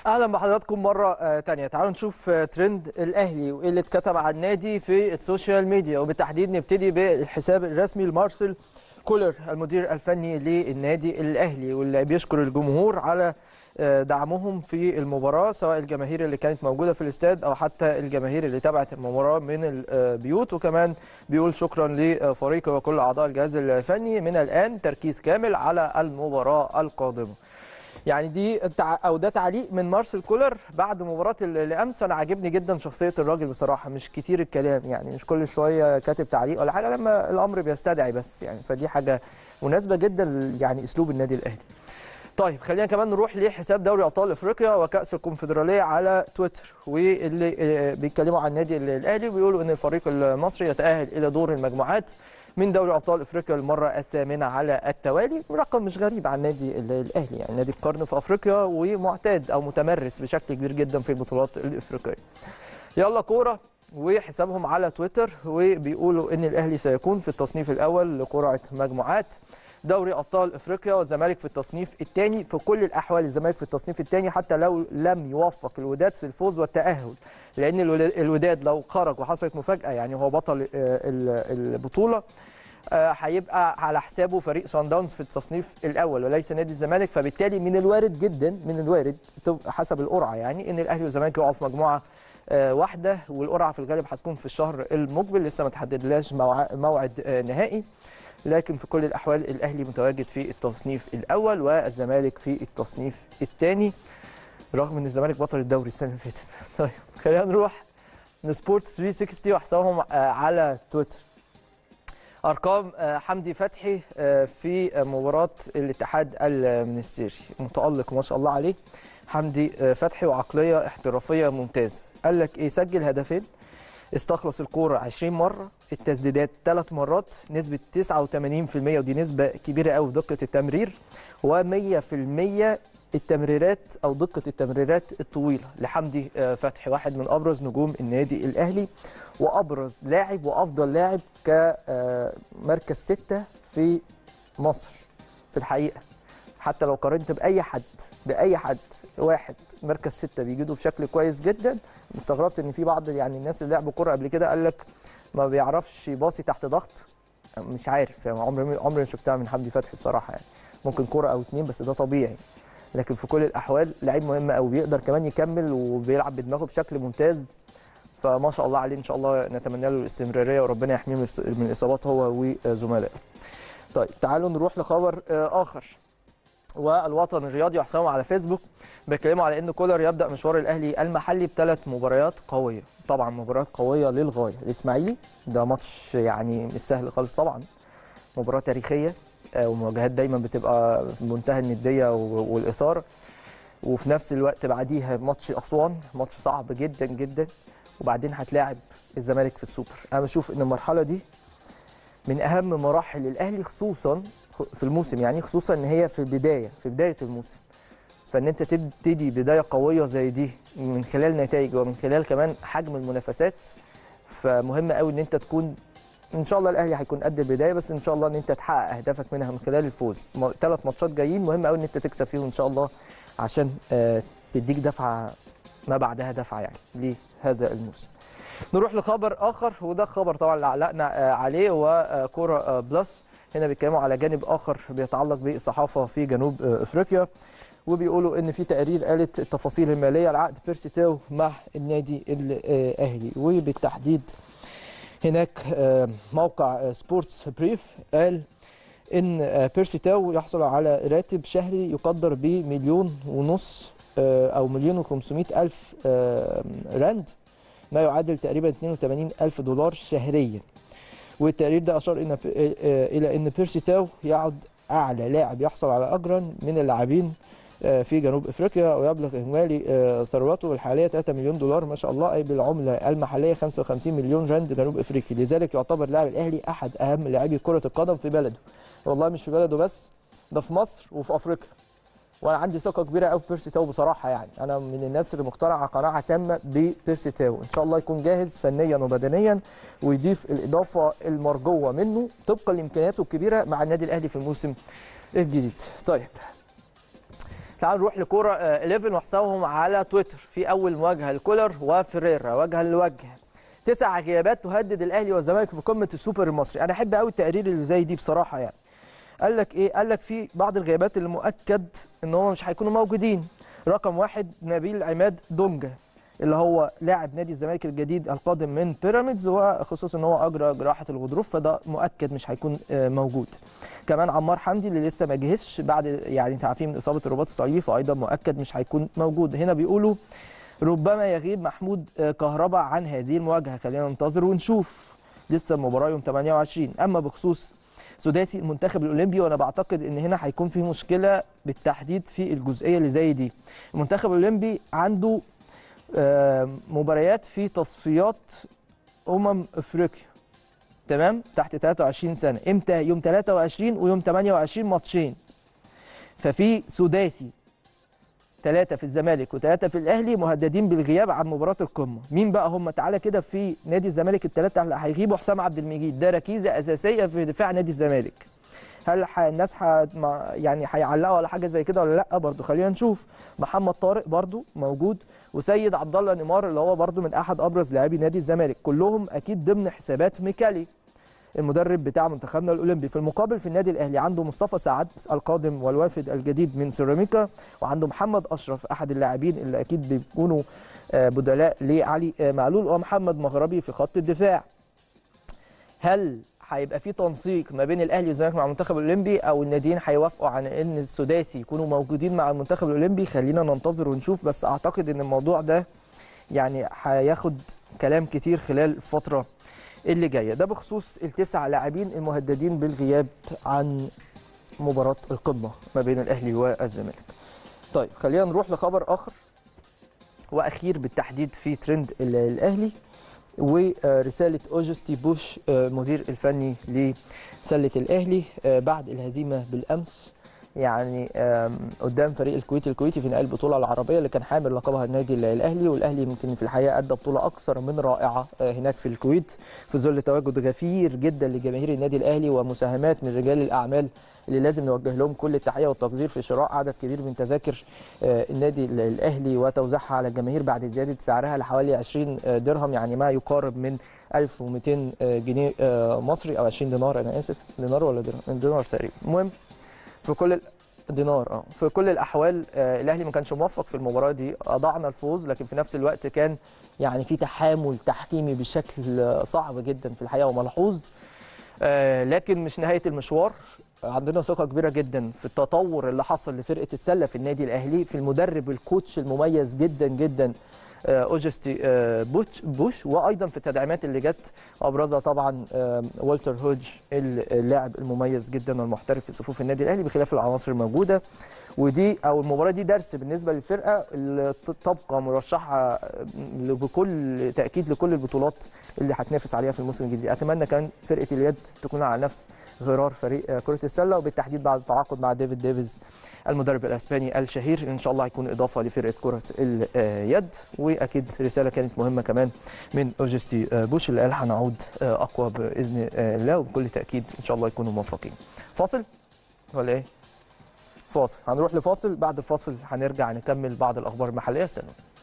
اهلا بحضراتكم مره آه، تانية تعالوا نشوف آه، ترند الاهلي وايه اللي اتكتب عن النادي في السوشيال ميديا وبالتحديد نبتدي بالحساب الرسمي لمارسيل كولر المدير الفني للنادي الاهلي واللي بيشكر الجمهور على آه، دعمهم في المباراه سواء الجماهير اللي كانت موجوده في الاستاد او حتى الجماهير اللي تابعت المباراه من البيوت وكمان بيقول شكرا لفريقه وكل اعضاء الجهاز الفني من الان تركيز كامل على المباراه القادمه يعني دي تع- او ده تعليق من مارسيل كولر بعد مباراه ال- الامس انا عاجبني جدا شخصيه الراجل بصراحه مش كتير الكلام يعني مش كل شويه كاتب تعليق ولا حاجه لما الامر بيستدعي بس يعني فدي حاجه مناسبه جدا ل- يعني اسلوب النادي الاهلي طيب خلينا كمان نروح لحساب دوري ابطال افريقيا وكاس الكونفدراليه على تويتر واللي آه، بيتكلموا عن النادي الاهلي وبيقولوا ان الفريق المصري يتاهل الى دور المجموعات من دوري ابطال افريقيا المره الثامنه على التوالي رقم مش غريب عن النادي ال- الاهلي يعني نادي القرن في افريقيا ومعتاد او متمرس بشكل كبير جدا في البطولات الافريقيه يلا كوره وحسابهم على تويتر وبيقولوا ان الاهلي سيكون في التصنيف الاول لقرعه مجموعات دوري ابطال افريقيا والزمالك في التصنيف الثاني في كل الاحوال الزمالك في التصنيف الثاني حتى لو لم يوفق الوداد في الفوز والتاهل لان الولا- الوداد لو خرج وحصلت مفاجاه يعني هو بطل آه، ال- البطوله آه، هيبقى على حسابه فريق سان داونز في التصنيف الاول وليس نادي الزمالك فبالتالي من الوارد جدا من الوارد تبقى حسب القرعه يعني ان الاهلي والزمالك يقعوا في مجموعه آه، واحده والقرعه في الغالب هتكون في الشهر المقبل لسه ما تحددلاش موع- موعد آه، نهائي لكن في كل الاحوال الاهلي متواجد في التصنيف الاول والزمالك في التصنيف الثاني رغم ان الزمالك بطل الدوري السنه اللي فاتت طيب خلينا نروح لسبورت 360 وحسابهم آه، على تويتر ارقام آه، حمدي فتحي آه، في آه، مباراه الاتحاد المنستيري متالق ما شاء الله عليه حمدي آه، فتحي وعقليه احترافيه ممتازه قال لك ايه سجل هدفين استخلص الكوره 20 مره التسديدات ثلاث مرات نسبه 89% ودي نسبه كبيره قوي دقه التمرير و100% التمريرات او دقه التمريرات الطويله لحمدي آه، فتحي واحد من ابرز نجوم النادي الاهلي وابرز لاعب وافضل لاعب كمركز ستة في مصر في الحقيقه حتى لو قارنت باي حد باي حد واحد مركز ستة بيجيده بشكل كويس جدا استغربت ان في بعض يعني الناس اللي لعبوا كوره قبل كده قال لك ما بيعرفش يباصي تحت ضغط مش عارف يعني عمري عمري ما شفتها من حمدي فتحي بصراحه يعني ممكن كوره او اتنين بس ده طبيعي لكن في كل الاحوال لعيب مهم قوي بيقدر كمان يكمل وبيلعب بدماغه بشكل ممتاز فما شاء الله عليه ان شاء الله نتمنى له الاستمراريه وربنا يحميه من الإص- من الاصابات هو وزملائه. طيب تعالوا نروح لخبر آه، اخر والوطن الرياضي وحسابهم على فيسبوك بيتكلموا على ان كولر يبدا مشوار الاهلي المحلي بثلاث مباريات قويه طبعا مباريات قويه للغايه الاسماعيلي ده ماتش يعني مش سهل خالص طبعا مباراه تاريخيه آه، ومواجهات دايما بتبقى في منتهى النديه و- والاثاره وفي نفس الوقت بعديها ماتش اسوان ماتش صعب جدا جدا وبعدين هتلاعب الزمالك في السوبر انا بشوف ان المرحله دي من اهم مراحل الاهلي خصوصا في الموسم يعني خصوصا ان هي في البدايه في بدايه الموسم فان انت تبتدي بدايه قويه زي دي من خلال نتائج ومن خلال كمان حجم المنافسات فمهم قوي ان انت تكون ان شاء الله الاهلي هيكون قد البدايه بس ان شاء الله ان انت تحقق اهدافك منها من خلال الفوز ثلاث ماتشات جايين مهم قوي ان انت تكسب فيهم ان شاء الله عشان آه، تديك دفعه ما بعدها دفعه يعني لهذا الموسم نروح لخبر اخر وده خبر طبعا اللي علقنا آه، عليه وكوره آه، بلس هنا بيتكلموا على جانب اخر بيتعلق بالصحافه في جنوب آه، افريقيا وبيقولوا ان في تقارير قالت التفاصيل الماليه لعقد بيرسي تاو مع النادي الاهلي وبالتحديد هناك آه، موقع آه، سبورتس بريف قال ان آه، بيرسي تاو يحصل على راتب شهري يقدر بمليون ونص آه، او مليون وخمسمائة الف آه، راند ما يعادل تقريبا 82 الف دولار شهريا والتقرير ده اشار إن الى ان بيرسي تاو يعد اعلى لاعب يحصل على اجرا من اللاعبين آه، في جنوب افريقيا ويبلغ اجمالي آه، ثروته الحاليه 3 مليون دولار ما شاء الله اي بالعمله المحليه 55 مليون راند جنوب افريقي لذلك يعتبر لاعب الاهلي احد اهم لاعبي كره القدم في بلده والله مش في بلده بس ده في مصر وفي افريقيا وانا عندي ثقه كبيره قوي في بيرسي تاو بصراحه يعني انا من الناس اللي مقتنعه قناعه تامه ببيرسي تاو ان شاء الله يكون جاهز فنيا وبدنيا ويضيف الاضافه المرجوه منه طبقا لامكانياته الكبيره مع النادي الاهلي في الموسم الجديد طيب تعالوا نروح لكوره آه، 11 وحسابهم على تويتر في اول مواجهه لكولر وفريرا وجها لوجه تسع غيابات تهدد الاهلي والزمالك في قمه السوبر المصري انا احب قوي التقارير اللي زي دي بصراحه يعني قال لك ايه قال لك في بعض الغيابات اللي مؤكد ان هم مش هيكونوا موجودين رقم واحد نبيل عماد دونجا اللي هو لاعب نادي الزمالك الجديد القادم من بيراميدز وخصوصا ان هو اجرى جراحه الغضروف فده مؤكد مش هيكون آه، موجود كمان عمار حمدي اللي لسه ما جهزش بعد يعني تعافيه من اصابه الرباط الصليبي فايضا مؤكد مش هيكون موجود هنا بيقولوا ربما يغيب محمود آه، كهربا عن هذه المواجهه خلينا ننتظر ونشوف لسه المباراه يوم 28 اما بخصوص سداسي المنتخب الاولمبي وانا بعتقد ان هنا هيكون في مشكله بالتحديد في الجزئيه اللي زي دي المنتخب الاولمبي عنده آه، مباريات في تصفيات امم افريقيا تمام تحت 23 سنه امتى يوم 23 ويوم 28 ماتشين ففي سداسي ثلاثة في الزمالك وثلاثة في الأهلي مهددين بالغياب عن مباراة القمة، مين بقى هم؟ تعالى كده في نادي الزمالك الثلاثة اللي هيغيبوا حسام عبد المجيد، ده ركيزة أساسية في دفاع نادي الزمالك. هل ح... الناس ح... ما- يعني هيعلقوا على حاجة زي كده ولا لأ؟ برضه خلينا نشوف. محمد طارق برضه موجود وسيد عبد الله نيمار اللي هو برضه من أحد أبرز لاعبي نادي الزمالك، كلهم أكيد ضمن حسابات ميكالي. المدرب بتاع منتخبنا الاولمبي في المقابل في النادي الاهلي عنده مصطفى سعد القادم والوافد الجديد من سيراميكا وعنده محمد اشرف احد اللاعبين اللي اكيد بيكونوا آه، بدلاء لعلي آه، معلول ومحمد مغربي في خط الدفاع هل هيبقى في تنسيق ما بين الاهلي والزمالك مع المنتخب الاولمبي او الناديين هيوافقوا على ان السداسي يكونوا موجودين مع المنتخب الاولمبي خلينا ننتظر ونشوف بس اعتقد ان الموضوع ده يعني هياخد كلام كتير خلال الفتره اللي جايه ده بخصوص التسع لاعبين المهددين بالغياب عن مباراه القمه ما بين الاهلي والزمالك. طيب خلينا نروح لخبر اخر واخير بالتحديد في ترند ال- الاهلي ورساله اوجستي بوش آه، مدير الفني لسله الاهلي آه، بعد الهزيمه بالامس يعني آم، قدام فريق الكويت الكويتي في نهائي البطوله العربيه اللي كان حامل لقبها النادي ال- الاهلي والاهلي يمكن في الحقيقه ادى بطوله اكثر من رائعه آه، هناك في الكويت في ظل تواجد غفير جدا لجماهير النادي الاهلي ومساهمات من رجال الاعمال اللي لازم نوجه لهم كل التحيه والتقدير في شراء عدد كبير من تذاكر آه، النادي ال- الاهلي وتوزيعها على الجماهير بعد زياده سعرها لحوالي 20 آه، درهم يعني ما يقارب من 1200 آه، جنيه آه، مصري او 20 دينار انا اسف دينار ولا درهم دينار تقريبا المهم في كل ال- دينار اه في كل الاحوال آه، الاهلي ما كانش موفق في المباراه دي اضعنا الفوز لكن في نفس الوقت كان يعني في تحامل تحكيمي بشكل آه، صعب جدا في الحقيقه وملحوظ آه، لكن مش نهايه المشوار عندنا ثقه كبيره جدا في التطور اللي حصل لفرقه السله في النادي الاهلي في المدرب الكوتش المميز جدا جدا آه، اوجستي آه، بوش بوش وايضا في التدعيمات اللي جت ابرزها طبعا آه، والتر هوج اللاعب المميز جدا والمحترف في صفوف النادي الاهلي بخلاف العناصر الموجوده ودي او المباراه دي درس بالنسبه للفرقه اللي تبقى مرشحه بكل تاكيد لكل البطولات اللي هتنافس عليها في الموسم الجديد اتمنى كان فرقه اليد تكون على نفس غرار فريق آه، كره السله وبالتحديد بعد التعاقد مع ديفيد ديفيز المدرب الاسباني الشهير ان شاء الله هيكون اضافه لفرقه كره اليد واكيد رساله كانت مهمه كمان من اوجستي آه، بوش اللي قال هنعود آه، اقوى باذن آه، الله وبكل تاكيد ان شاء الله يكونوا موفقين فاصل ولا ايه فاصل هنروح لفاصل بعد الفاصل هنرجع نكمل بعض الاخبار المحليه استنوا